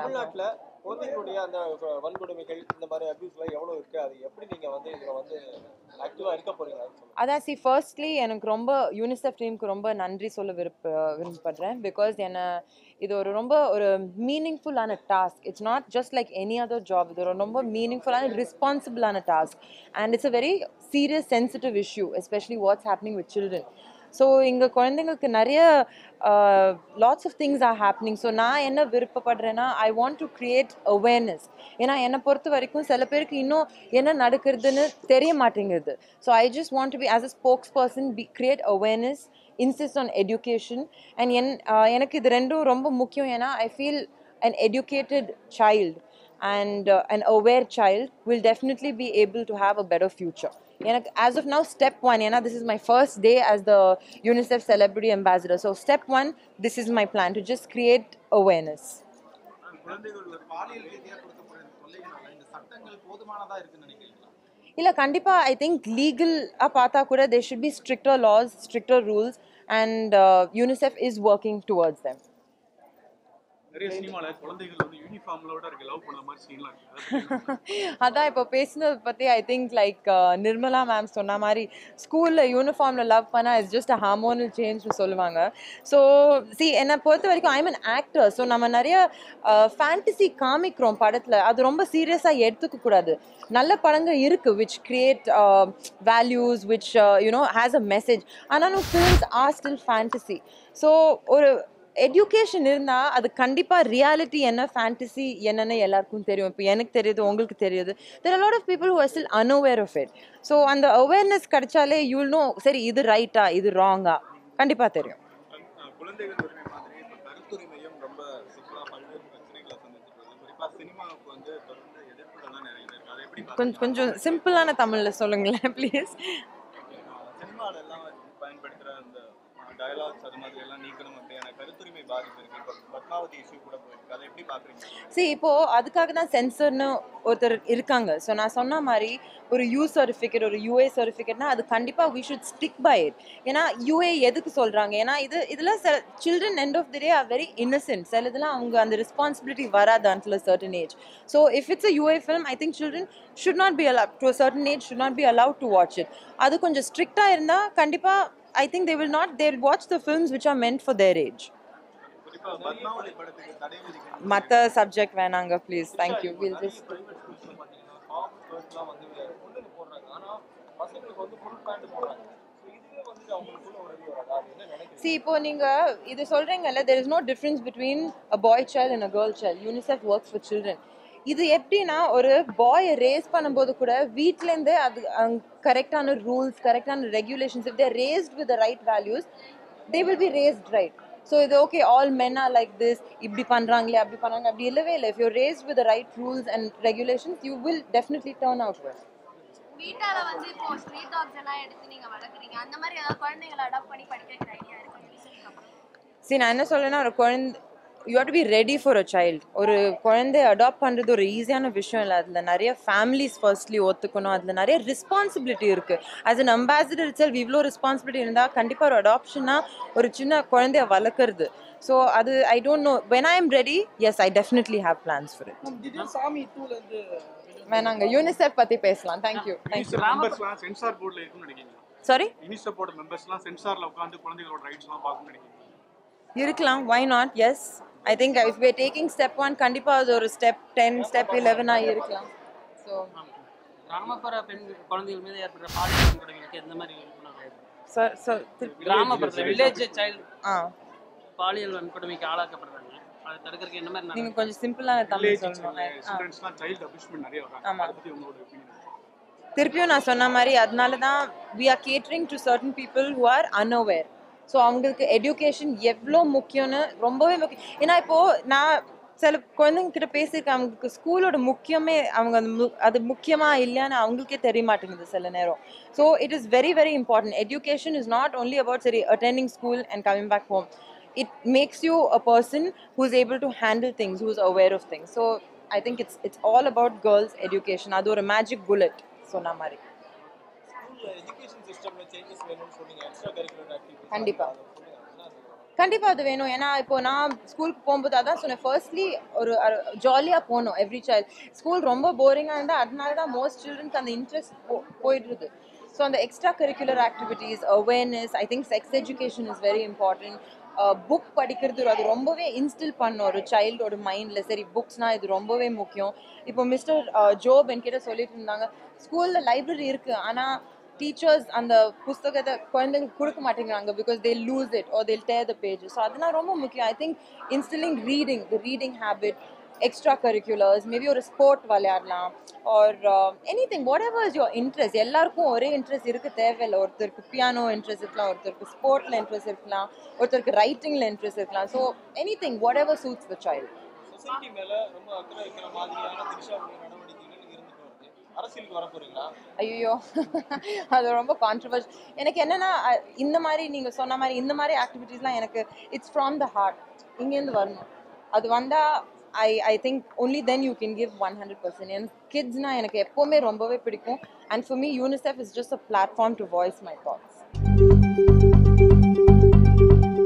தமிழ்நாட்டுல குழந்தைகளுடைய அந்த வ- வன்கொடுமைகள் இந்த மாதிரி அபியூஸ்லாம் எவ்வளவு இருக்கு அது எப்படி நீங்க வந்து இதுல வந்து ஆக்டிவா இருக்க போறீங்க அது சொல்லுங்க அதான் சி ஃபர்ஸ்ட்லி எனக்கு ரொம்ப யூனிசெஃப் டீமுக்கு ரொம்ப நன்றி சொல்ல விருப்ப விரும்பப்படுறேன் பிகாஸ் என்ன இது ஒரு ரொம்ப ஒரு மீனிங்ஃபுல்லான task it's not just like any other job இது ஒரு ரொம்ப மீனிங்ஃபுல்லான ரெஸ்பான்சிபிளான task and it's a very serious sensitive issue especially what's happening with children so இங்கே குழந்தைங்களுக்கு நிறைய lots of things are happening so நான் என்ன விருப்பப்படுறேன்னா I want to create awareness ஏன்னா என்னை பொறுத்த வரைக்கும் சில பேருக்கு இன்னும் என்ன நடக்கிறதுன்னு தெரிய மாட்டேங்குது so I just want to be as a spokesperson be create awareness insist on education and என் uh, எனக்கு இது ரெண்டும் ரொம்ப முக்கியம் ஏன்னா I feel an educated child and uh, an aware child will definitely be able to have a better future. எனக்கு as of now step one ஏன்னா this is my first day as the UNICEF celebrity ambassador so step one this is my plan to just create awareness குழந்தைகள் ஒரு பாலியல் ரீதியாக கொடுக்கப்படுற இந்த தொல்லைகளால இந்த சட்டங்கள் போதுமானதா இருக்குன்னு நினைக்கிறீங்களா இல்லை கண்டிப்பாக ஐ திங்க் லீகலாக பார்த்தா கூட there should be stricter laws stricter rules and uh, UNICEF is working towards them நிறைய சினிமால குழந்தைகள் வந்து யூனிஃபார்ம்லோட இருக்க லவ் பண்ண மாதிரி சீன்லாம் இருக்கு அதான் இப்போ பேசினது பற்றி I think like Nirmala ma'am சொன்ன மாதிரி ஸ்கூலில் யூனிஃபார்மில் லவ் பண்ணால் இட்ஸ் ஜஸ்ட் அ ஹார்மோனல் சேஞ்ச்னு சொல்லுவாங்க ஸோ சி என்னை பொறுத்த வரைக்கும் ஐம் அன் ஆக்டர் ஸோ நம்ம நிறைய ஃபேண்டசி காமிக்கிறோம் படத்தில் அது ரொம்ப சீரியஸாக எடுத்துக்க கூடாது நல்ல படங்கள் இருக்குது which create values which you know has a message ஆனாலும் films are still fantasy so ஒரு எஜுகேஷன் இருந்தால் அது கண்டிப்பாக ரியாலிட்டி என்ன ஃபேண்டசி என்னன்னு எல்லாருக்கும் தெரியும் இப்போ எனக்கு தெரியுது உங்களுக்கு தெரியுது there lot of people who are still unaware of it so அந்த அவேர்னஸ் கிடைச்சாலே யூல் நோ சரி இது ரைட்டா இது ராங்கா கண்டிப்பாக தெரியும் குழந்தைகள் உரிமை மாதிரி இப்போ கருத்துரிமையும் ரொம்ப சிக்கலா பல்வேறு பிரச்சனைகளை சந்திச்சுட்டு வருது குறிப்பா சினிமாவுக்கு வந்து தொடர்ந்து எதிர்ப்புகள்லாம் நிறைய இருக்கு அதை எப்படி கொஞ்சம் கொஞ்சம் சிம்பிளான தமிழில் சொல்லுங்களேன் ப்ளீஸ் சினிமால எல்லாம் பயன்படுத்துற அந்த டயலாக்ஸ் அது மாதிரி எல்லாம் நீக்கணும் அப்படியான கருத்துரிமை பாதிப்பு இருக்கு இப்போ பத்மாவதி இஷ்யூ கூட போயிருக்கு அதை எப்படி பாக்குறீங்க சரி இப்போ அதுக்காக தான் சென்சர்னு ஒருத்தர் இருக்காங்க ஸோ நான் சொன்ன மாதிரி ஒரு யூ சர்டிஃபிகேட் ஒரு யூஏ சர்டிஃபிகேட்னா அது கண்டிப்பாக we should stick by it ஏன்னா யூஏ எதுக்கு சொல்கிறாங்க ஏன்னா இது இதில் சில children end of the day are very innocent சில இதெல்லாம் அவங்க அந்த ரெஸ்பான்சிபிலிட்டி வராது until a certain age so if it's a UA film I think children should not be allowed to a certain age should not be allowed to watch it அது கொஞ்சம் ஸ்ட்ரிக்டாக இருந்தால் கண்டிப்பாக I think they will not there watch the films which are meant for their age குறிப்பா பத்மாவதி படத்துக்கு தடை விதிக்கணும் மற்ற சப்ஜெக்ட் வேணாங்க ப்ளீஸ் தேங்க்யூ வில் ஜஸ்ட் பாத்தீங்கன்னா டாப் ஸ்கர்ட்லாம் வந்து பொண்ணுங்க போடுறாங்க ஆனா பசங்களுக்கு வந்து ஃபுல் பேண்ட் போடுறாங்க So இதுவே வந்து அவங்களுக்குள்ள ஒரு இது வராது அது என்ன நினைக்கிறீங்க சி இப்போ நீங்க இது சொல்றீங்கல்ல there is no difference between a boy child and a girl child UNICEF works for children இது எப்படின்னா ஒரு பாயை ரேஸ் பண்ணும்போது கூட வீட்டிலேருந்து அது கரெக்டான ரூல்ஸ் கரெக்டான regulations if they're raised with right values they will be raised right so இது okay all men are like this இப்படி பண்ணுறாங்களே அப்படி பண்ணுறாங்க அப்படி இல்லவே இல்லை if you raised with right rules and regulations you will definitely turn out well வீட்டால வந்து இப்போ ஸ்ட்ரீட் டாக்ஸ் எல்லாம் எடுத்து நீங்க வளர்க்குறீங்க அந்த மாதிரி ஏதாவது குழந்தைகளை அடாப்ட் பண்ணி படிக்க வைக்கிற ஐடியா இருக்கு ரிசர்ச் அப்புறம் சரி நான் என்ன சொல்றேன்னா ஒரு குழந்தை you have to be ready for a child ஒரு குழந்தைய அடாப்ட் பண்ணுறது ஒரு ஈஸியான விஷயம் இல்லை அதில் நிறைய ஃபேமிலிஸ் ஃபர்ஸ்ட்லி ஒத்துக்கணும் அதில் நிறைய ரெஸ்பான்சிபிலிட்டி இருக்குது ஆஸ் அன் அம்பாசிடர் இட்செல்ஃப் இவ்வளோ ரெஸ்பான்சிபிலிட்டி இருந்தால் கண்டிப்பாக ஒரு அடாப்ஷனா ஒரு சின்ன குழந்தைய வளர்க்குறது ஸோ அது I don't know when I am ready yes I definitely have plans for it திடீர் சாமி டூல இருந்து வேணாங்க யூனிசெஃப் பற்றி பேசலாம் தேங்க்யூ தேங்க்யூ மெம்பர்ஸ்லாம் சென்சார் போர்டில் இருக்குன்னு நினைக்கிறீங்களா சாரி யூனிசெஃபோட மெம்பர்ஸ்லாம் சென்சார்ல உட்காந்து குழந்தைகளோட ரைட்ஸ்லாம் பார்க்கணும்னு நினைக்கிறீங்க இருக்கலாம் why not yes I think if we taking step one கண்டிப்பாக அது ஒரு ஸ்டெப் டென் ஸ்டெப் இலெவனாக இருக்கலாம் ஸோ கிராமப்புற பெண் குழந்தைகள் மீது ஏற்படுற பாலியல் வன்கொடுமைகளுக்கு எந்த மாதிரி விழிப்புணர்வு ஏற்படுத்தும்? சார் சார் திருப்பி கிராமப்புறத்துல வில்லேஜ் சைல்டு ஆ பாலியல் வன்கொடுமைக்கு ஆளாக்கப்படுறாங்க அதை தடுக்கிறதுக்கு என்ன மாதிரி நீங்க நடவடிக்கை? கொஞ்சம் சிம்பிளான தமிழ் சொல்லணும் ஆ. ஸ்டூடெண்ட்ஸ்லாம் சைல்டு அபியூஸ்மெண்ட் நிறைய வராங்க ஆமா. அதை பத்தி உங்களோட ஒப்பீனியன் திருப்பியும் நான் சொன்ன மாதிரி அதனால தான் we are catering to certain people who are unaware so அவங்களுக்கு எஜுகேஷன் எவ்வளோ முக்கியம்னு ரொம்பவே முக்கியம் ஏன்னா இப்போ நான் சில குழந்தைங்க கிட்ட பேசியிருக்கேன் அவங்களுக்கு ஸ்கூலோட முக்கியமே அவங்க அந்த மு- அது முக்கியமா இல்லையான்னு அவங்களுக்கே தெரிய மாட்டேங்குது சில நேரம் so it is very very important education is not only about சரி attending school and coming back home it makes you a person who is able to handle things who is aware of things so I think it's it's all about girls education அது ஒரு magic bullet சொன்ன மாதிரி ஸ்கூல்ல education சிஸ்டம்ல changes வேணும்னு சொன்னீங்க extra curricular activities கண்டிப்பா. சொல்லுங்க என்ன அது கண்டிப்பா அது வேணும் ஏன்னா இப்போ நான் ஸ்கூலுக்கு போகும்போது அதான் சொன்னேன் ஃபர்ஸ்ட்லி ஒரு ஜாலியா போகணும் எவ்ரி சைல்ட் ஸ்கூல் ரொம்ப போரிங்கா இருந்தா அதனால தான் மோஸ்ட் சில்ட்ரன்ஸ் அந்த இன்ட்ரெஸ்ட் போயிடுது ஸோ அந்த extra curricular activities awareness I think sex education is very important book படிக்கிறது அது ரொம்பவே இன்ஸ்டில் பண்ணும் ஒரு சைல்டோட மைண்டில் சரி புக்ஸ்னா இது ரொம்பவே முக்கியம் இப்போ மிஸ்டர் ஜோப் என்கிட்ட சொல்லிட்டு இருந்தாங்க ஸ்கூலில் லைப்ரரி இருக்கு ஆனால் டீச்சர்ஸ் அந்த புஸ்தகத்தை குழந்தைங்களுக்கு கொடுக்க மாட்டேங்கிறாங்க because they lose it oh they'll tear the page so அதெல்லாம் ரொம்ப முக்கியம் I think instilling reading the reading habit extra curriculars maybe ஒரு ஸ்போர்ட் விளையாடலாம் or any thing what ever is your interest எல்லாருக்கும் ஒரே இன்ட்ரெஸ்ட் இருக்க தேவையில்லை ஒருத்தருக்கு பியானோ இன்ட்ரெஸ்ட் இருக்கலாம் ஒருத்தருக்கு ஸ்போர்ட்டில் இன்ட்ரெஸ்ட் இருக்கலாம் ஒருத்தருக்கு ரைட்டிங்கில் இன்ட்ரெஸ்ட் இருக்கலாம் so any thing what ever suits the child society மேல ரொம்ப அக்கறை வைக்கிற மாதிரியான திரிஷாவுடைய நடவடிக்கைகள் இருந்துட்டு வருது அரசியலுக்கு வர போறீங்களா ஐயோ அது ரொம்ப கான்ட்ரவர்ஸ் எனக்கு என்னன்னா அஹ், இந்த மாதிரி நீங்க சொன்ன மாதிரி இந்த மாதிரி ஆக்டிவிட்டீஸ்லாம் எனக்கு இட்ஸ் ஃப்ரம் த ஹார்ட் இங்கேருந்து வரணும் அது வந்தா I I think only then you can give one hundred percent எனக்கு கிட்ஸ்னா எனக்கு எப்போவுமே ரொம்பவே பிடிக்கும் and for me UNICEF is just a platform to voice my thoughts